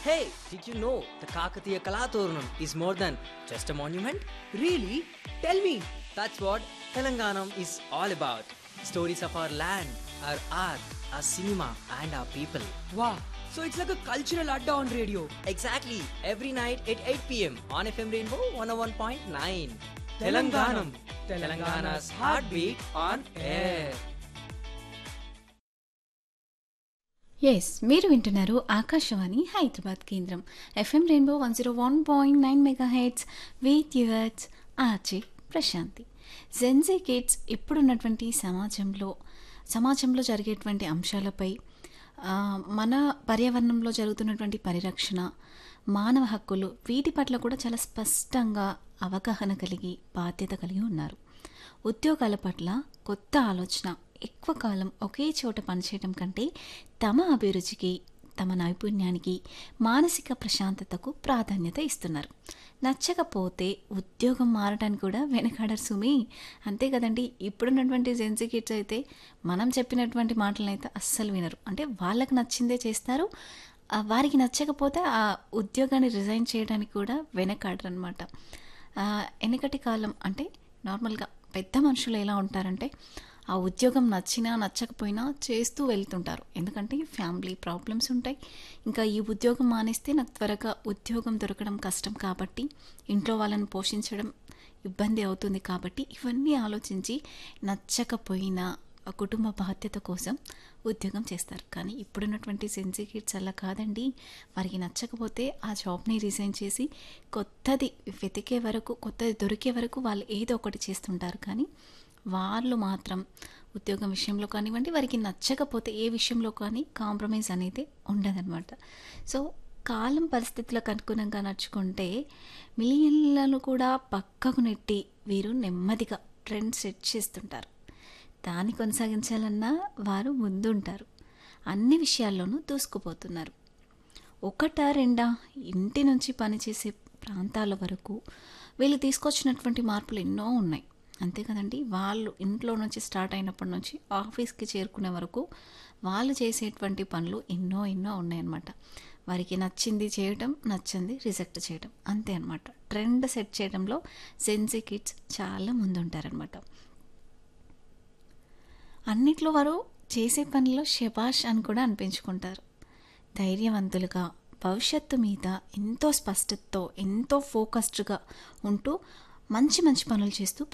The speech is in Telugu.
Hey, did you know the Kakatiya Kalaturnam is more than just a monument? Really? Tell me. That's what Telanganam is all about. Stories of our land, our art, our cinema, and our people. Wow. So it's like a cultural adda on radio. Exactly, every night at 8 pm on FM Rainbow 101.9. Telanganam. Telangana's heartbeat on air. Yes మీరు వింటున్నారు ఆకాశవాణి హైదరాబాద్ కేంద్రం FM rainbow one zero one point nine mega hits with yours RJ Prashanti Gen Z kids ఇప్పుడున్నటువంటి సమాజంలో సమాజంలో జరిగేటువంటి అంశాలపై ఆ, మన పర్యావరణంలో జరుగుతున్నటువంటి పరిరక్షణ మానవ హక్కులు వీటి పట్ల కూడా చాలా స్పష్టంగా అవగాహన కలిగి బాధ్యత కలిగి ఉన్నారు ఉద్యోగాల పట్ల కొత్త ఆలోచన ఎక్కువ కాలం ఒకే చోట పనిచేయడం కంటే తమ అభిరుచికి తమ నైపుణ్యానికి మానసిక ప్రశాంతతకు ప్రాధాన్యత ఇస్తున్నారు నచ్చకపోతే ఉద్యోగం మారడానికి కూడా వెనకాడరు సుమి అంతే కదండి ఇప్పుడున్నటువంటి జెన్సీ కిడ్స్ అయితే మనం చెప్పినటువంటి మాటలను అయితే అస్సలు వినరు అంటే వాళ్ళకి నచ్చిందే చేస్తారు ఆ వారికి నచ్చకపోతే ఆ ఉద్యోగాన్ని రిజైన్ చేయడానికి కూడా వెనకాడరు అనమాట వెనకటి కాలం అంటే నార్మల్గా పెద్ద మనుషులు ఎలా ఉంటారంటే ఆ ఉద్యోగం నచ్చినా నచ్చకపోయినా చేస్తూ వెళ్తుంటారు ఎందుకంటే ఫ్యామిలీ ప్రాబ్లమ్స్ ఉంటాయి ఇంకా ఈ ఉద్యోగం మానేస్తే నాకు త్వరగా ఉద్యోగం దొరకడం కష్టం కాబట్టి ఇంట్లో వాళ్ళని పోషించడం ఇబ్బంది అవుతుంది కాబట్టి ఇవన్నీ ఆలోచించి నచ్చకపోయినా ఆ కుటుంబ బాధ్యత కోసం ఉద్యోగం చేస్తారు కానీ ఇప్పుడున్నటువంటి సెన్సీ కిడ్స్ అలా కాదండి వారికి నచ్చకపోతే ఆ జాబ్ని రిజైన్ చేసి కొత్తది వెతికే వరకు కొత్తది దొరికే వరకు వాళ్ళు ఏదో ఒకటి చేస్తుంటారు కానీ వాళ్ళు మాత్రం ఉద్యోగం విషయంలో కానివ్వండి వారికి నచ్చకపోతే ఏ విషయంలో కానీ కాంప్రమైజ్ అనేది ఉండదన్నమాట సో కాలం పరిస్థితులకు అనుగుణంగా నడుచుకుంటే మిలియన్లను కూడా పక్కకు నెట్టి వీరు నెమ్మదిగా ట్రెండ్ సెట్ చేస్తుంటారు దాన్ని కొనసాగించాలన్నా వారు ముందుంటారు అన్ని విషయాల్లోనూ దూసుకుపోతున్నారు ఒకటా రెండా ఇంటి నుంచి పనిచేసే ప్రాంతాల వరకు వీళ్ళు తీసుకొచ్చినటువంటి మార్పులు ఎన్నో ఉన్నాయి అంతే కదండి వాళ్ళు ఇంట్లో నుంచి స్టార్ట్ అయినప్పటి నుంచి ఆఫీస్కి చేరుకునే వరకు వాళ్ళు చేసేటువంటి పనులు ఎన్నో ఎన్నో ఉన్నాయన్నమాట వారికి నచ్చింది చేయడం నచ్చింది రిజెక్ట్ చేయడం అంతే అనమాట ట్రెండ్ సెట్ చేయడంలో సెన్సీ కిడ్స్ చాలా ముందుంటారనమాట అన్నిట్లో వారు చేసే పనిలో శబాష్ అని కూడా అనిపించుకుంటారు ధైర్యవంతులుగా భవిష్యత్తు మీద ఎంతో స్పష్టతతో ఎంతో ఫోకస్డ్గా ఉంటూ మంచి మంచి పనులు చేస్తూ